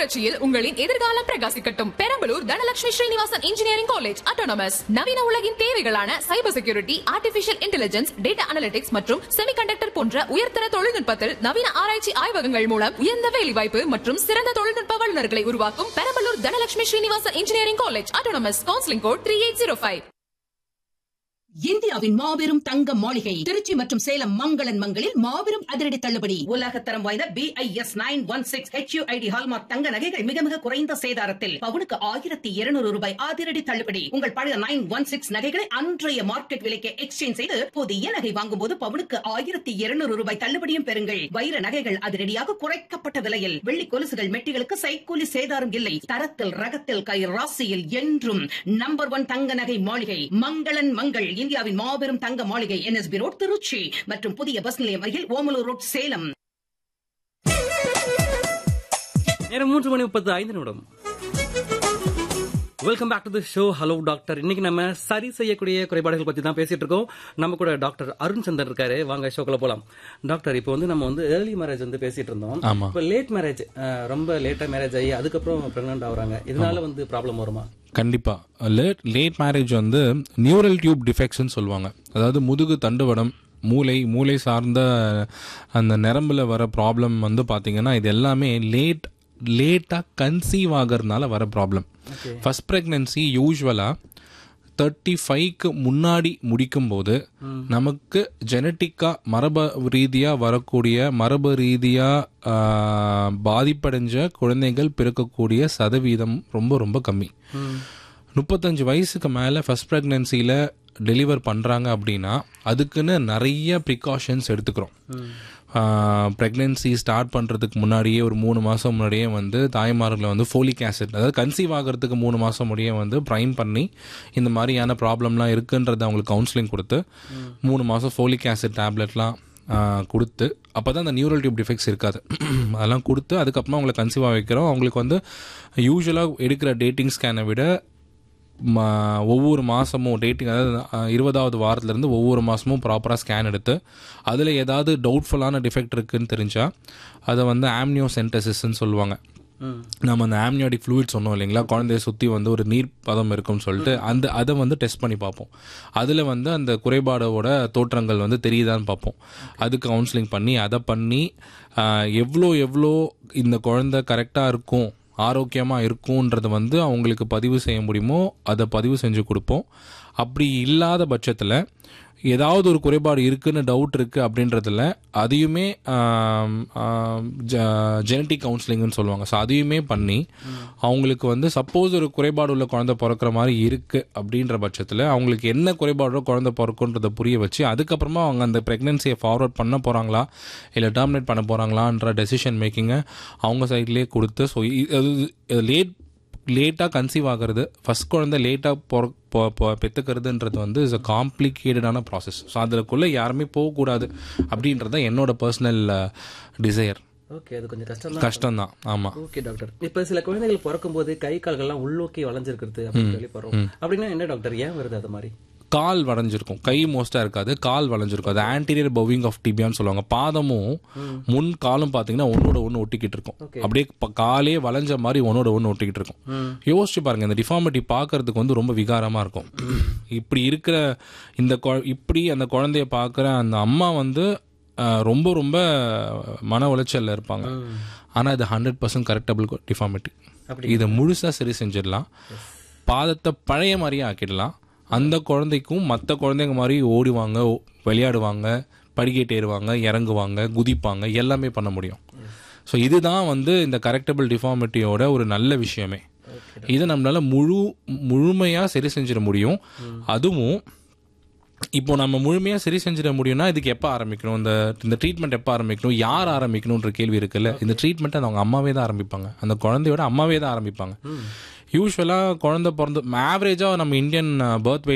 புரட்சியில் உங்களின் எதிர்காலம் பிரகாசிக்கட்டும் Perambalur Dhanalakshmi Srinivasan engineering college autonomous நவீன உலகின் தேவைகளான cyber security artificial intelligence data analytics மற்றும் செமிகண்டக்டர் போன்ற உயர்தர தொழில்நுட்பத்தில் நவீன ஆராய்ச்சி ஆய்வகங்கள் மூலம் உயர்ந்த வேலைவாய்ப்பு மற்றும் சிறந்த தொழில்நுட்ப வல்லுநர்களை உருவாக்கும் Perambalur Dhanalakshmi Srinivasan engineering college autonomous counselling code three eight zero five இந்தியாவின் மாபெரும் தங்க மாளிகை திருச்சி மற்றும் சேலம் மங்களன் மங்களில் மாபெரும் அதிரடி தள்ளுபடி உலகத்தரம் வாய்ந்த B I S nine one six HUID hallmark தங்க நகைகள் மிக மிக குறைந்த சேதாரத்தில் பவுனுக்கு ஆயிரத்தி இருநூறு ரூபாய் அதிரடி தள்ளுபடி உங்கள் பழைய நைன் ஒன் சிக்ஸ் நகைகளை அன்றைய மார்க்கெட் விலைக்கு எக்ஸ்சேஞ்ச் செய்து புதிய நகை வாங்கும் போது பவுனுக்கு ஆயிரத்தி இருநூறு ரூபாய் தள்ளுபடியும் பெறுங்கள் வைர நகைகள் அதிரடியாக குறைக்கப்பட்ட விலையில் வெள்ளி கொலுசுகள் மெட்டிகளுக்கு சைக்கூலி சேதாரம் இல்லை தரத்தில் ரகத்தில் கை ராசியில் என்றும் நம்பர் ஒன் தங்க நகை மாளிகை மங்களன் மங்கள் இந்தியாவின் மாபெரும் தங்க மாளிகை என்எஸ்பி ரோட் திருச்சி மற்றும் புதிய பஸ் நிலையம் அருகில் ஓமலூர் ரோட் சேலம் நேரம் மூன்று மணி முப்பத்து ஐந்து நிமிடம் welcome back to the show hello doctor இன்னைக்கு நம்ம சரி செய்யக்கூடிய குறைபாடுகள் பத்தி தான் பேசிட்டு இருக்கோம் நம்ம கூட டாக்டர் அருண் சந்தர் இருக்காரு வாங்க ஷோக்குள்ள போலாம் டாக்டர் இப்போ வந்து நம்ம வந்து ஏர்லி மேரேஜ் வந்து பேசிட்டு இருந்தோம் ஆமா. இப்போ லேட் மேரேஜ் ரொம்ப லேட்டா மேரேஜ் ஆகி அதுக்கப்புறம் பிரெக்னென்ட் ஆகுறாங்க இதனால வந்து ப்ராப்ளம் வருமா கண்டிப்பா லேட் லேட் மேரேஜ் வந்து நியூரல் டியூப் டிஃபெக்ட்ஸ்னு சொல்லுவாங்க அதாவது முதுகு தண்டுவடம் மூளை மூளை சார்ந்த அந்த நரம்புல வர ப்ராப்ளம் வந்து பாத்தீங்கன்னா இது எல்லாமே லேட் லேட்டாக கன்சீவ் ஆகிறதுனால வர ப்ராப்ளம் ஃபர்ஸ்ட் ப்ரெக்னன்சி யூஸ்வலாக தேர்ட்டி ஃபைவ்க்கு முன்னாடி முடிக்கும்போது நமக்கு ஜெனட்டிக்காக மரபு ரீதியாக வரக்கூடிய மரபு ரீதியாக பாதிப்படைஞ்ச குழந்தைகள் பிறக்கக்கூடிய சதவீதம் ரொம்ப ரொம்ப கம்மி முப்பத்தஞ்சு வயசுக்கு மேலே ஃபர்ஸ்ட் ப்ரெக்னன்சியில் டெலிவர் பண்ணுறாங்க அப்படின்னா அதுக்குன்னு நிறைய ப்ரிகாஷன்ஸ் எடுத்துக்கிறோம் ப்ரெக்னென்சி ஸ்டார்ட் பண்ணுறதுக்கு முன்னாடியே ஒரு மூணு மாதம் முன்னாடியே வந்து தாய்மார்களை வந்து ஃபோலிக் ஆசிட் அதாவது கன்சீவ் ஆகிறதுக்கு மூணு மாதம் முடியே வந்து ப்ரைம் பண்ணி இந்த மாதிரியான ப்ராப்ளம்லாம் இருக்குன்றத அவங்களுக்கு கவுன்சிலிங் கொடுத்து மூணு மாதம் ஃபோலிக் ஆசிட் டேப்லெட்லாம் கொடுத்து அப்போ தான் அந்த நியூரல் டியூப் டிஃபெக்ட்ஸ் இருக்காது அதெல்லாம் கொடுத்து அதுக்கப்புறமா அவங்களை கன்சீவ் ஆக வைக்கிறோம் அவங்களுக்கு வந்து யூஸ்வலாக எடுக்கிற டேட்டிங் ஸ்கேனை விட ம- ஒவ்வொரு மாதமும் டேட்டிங் அதாவது அஹ், இருபதாவது வாரத்துலேருந்து ஒவ்வொரு மாதமும் ப்ராப்பராக ஸ்கேன் எடுத்து அதில் ஏதாவது டவுட்ஃபுல்லான டிஃபெக்ட் இருக்குன்னு தெரிஞ்சால் அதை வந்து ஆம்னியோ சென்டசிஸ்ன்னு சொல்லுவாங்க நம்ம அந்த ஆம்னியாடிக் ஃப்ளூயிட் சொன்னோம் இல்லைங்களா குழந்தைய சுற்றி வந்து ஒரு நீர் பதம் இருக்கும்னு சொல்லிட்டு அந்த அதை வந்து டெஸ்ட் பண்ணி பார்ப்போம் அதில் வந்து அந்த குறைபாடோட தோற்றங்கள் வந்து தெரியுதான்னு பார்ப்போம் அதுக்கு கவுன்சிலிங் பண்ணி அதை பண்ணி ஆஹ், எவ்வளோ எவ்வளோ இந்த குழந்தை கரெக்டாக இருக்கும் ஆரோக்கியமாக இருக்கும்ன்றத வந்து அவங்களுக்கு பதிவு செய்ய முடியுமோ அதை பதிவு செஞ்சு கொடுப்போம் அப்படி இல்லாத பட்சத்தில் ஏதாவது ஒரு குறைபாடு இருக்குன்னு டவுட் இருக்குது அப்படின்றதுல அதையுமே ஜெனட்டிக் கவுன்சிலிங்னு சொல்லுவாங்க ஸோ அதையுமே பண்ணி அவங்களுக்கு வந்து சப்போஸ் ஒரு குறைபாடு உள்ள குழந்தை பிறக்கிற மாதிரி இருக்குது அப்படின்ற பட்சத்தில் அவங்களுக்கு என்ன குறைபாடோ குழந்தை பிறக்குன்றதை புரிய வச்சு அதுக்கப்புறமா அவங்க அந்த ப்ரெக்னென்சியை ஃபார்வர்ட் பண்ண போகிறாங்களா இல்லை டெர்மினேட் பண்ண போகிறாங்களான்ற டெசிஷன் மேக்கிங்கை அவங்க சைட்லேயே கொடுத்து ஸோ அது லேட் லேட்டாக கன்சீவ் ஆகிறது ஃபர்ஸ்ட் குழந்தை லேட்டாக பொற பொ- பொ- பெற்றுக்கிறதுன்றது வந்து இஸ் அ காம்ப்ளிகேட்டடான ப்ராசஸ் ஸோ அதுக்குள்ளே யாருமே போகக்கூடாது அப்படின்றத என்னோட பர்சனல் டிசையர் ஓகே அது கொஞ்சம் கஷ்டம் தான் கஷ்டம்தான் ஆமாம் ஓகே டாக்டர் இப்ப சில குழந்தைகள் பிறக்கும் போது கை கால்கள்லாம் உள்நோக்கி வளைஞ்சிருக்கிறது அப்படின்னு சொல்லி போறோம் அப்படின்னா என்ன டாக்டர் ஏன் வருது அது மாதிரி கால் வளைஞ்சிருக்கும் கை மோஸ்ட்டாக இருக்காது கால் வளைஞ்சிருக்கும் அது ஆன்டீரியர் பவிங் ஆஃப் டிபியான்னு சொல்லுவாங்க பாதமும் முன் காலும் பார்த்தீங்கன்னா ஒன்னோட ஒன்று ஒட்டிக்கிட்டு இருக்கும் அப்படியே ப- காலே வளைஞ்ச மாதிரி ஒன்னோட ஒன்று ஒட்டிக்கிட்டு இருக்கும் யோசிச்சு பாருங்க இந்த டிஃபார்மிட்டி பார்க்கறதுக்கு வந்து ரொம்ப விகாரமாக இருக்கும் இப்படி இருக்கிற இந்த குழ- இப்படி அந்த குழந்தைய பார்க்குற அந்த அம்மா வந்து அஹ், ரொம்ப ரொம்ப மன உளைச்சல்ல இருப்பாங்க ஆனால் இது ஹண்ட்ரட் பர்சன்ட் கரெக்டபிள் டிஃபார்மிட்டி இதை முழுசாக சரி செஞ்சிடலாம் பாதத்தை பழைய மாதிரியே ஆக்கிடலாம் அந்த குழந்தைக்கும் மற்ற குழந்தைங்க மாதிரி ஓடுவாங்க ஓ- விளையாடுவாங்க படிக்கட்டு ஏறுவாங்க இறங்குவாங்க குதிப்பாங்க எல்லாமே பண்ண முடியும் ஸோ இதுதான் வந்து இந்த கரெக்டபிள் டிஃபார்மிட்டியோட ஒரு நல்ல விஷயமே இதை நம்மளால முழு முழுமையாக சரி செஞ்சிட முடியும் அதுவும் இப்போ நம்ம முழுமையாக சரி செஞ்சிட முடியும்னா இதுக்கு எப்போ ஆரம்பிக்கணும் இந்த இந்த ட்ரீட்மெண்ட் எப்போ ஆரம்பிக்கணும் யார் ஆரம்பிக்கணுன்ற கேள்வி இருக்குல்ல இந்த ட்ரீட்மெண்ட் அவங்க அம்மாவே தான் ஆரம்பிப்பாங்க அந்த குழந்தையோட அம்மாவே தான் ஆரம்பிப்பாங்க யூஸ்வலாக குழந்தை பிறந்து ஆவரேஜாக நம்ம இந்தியன் பர்த்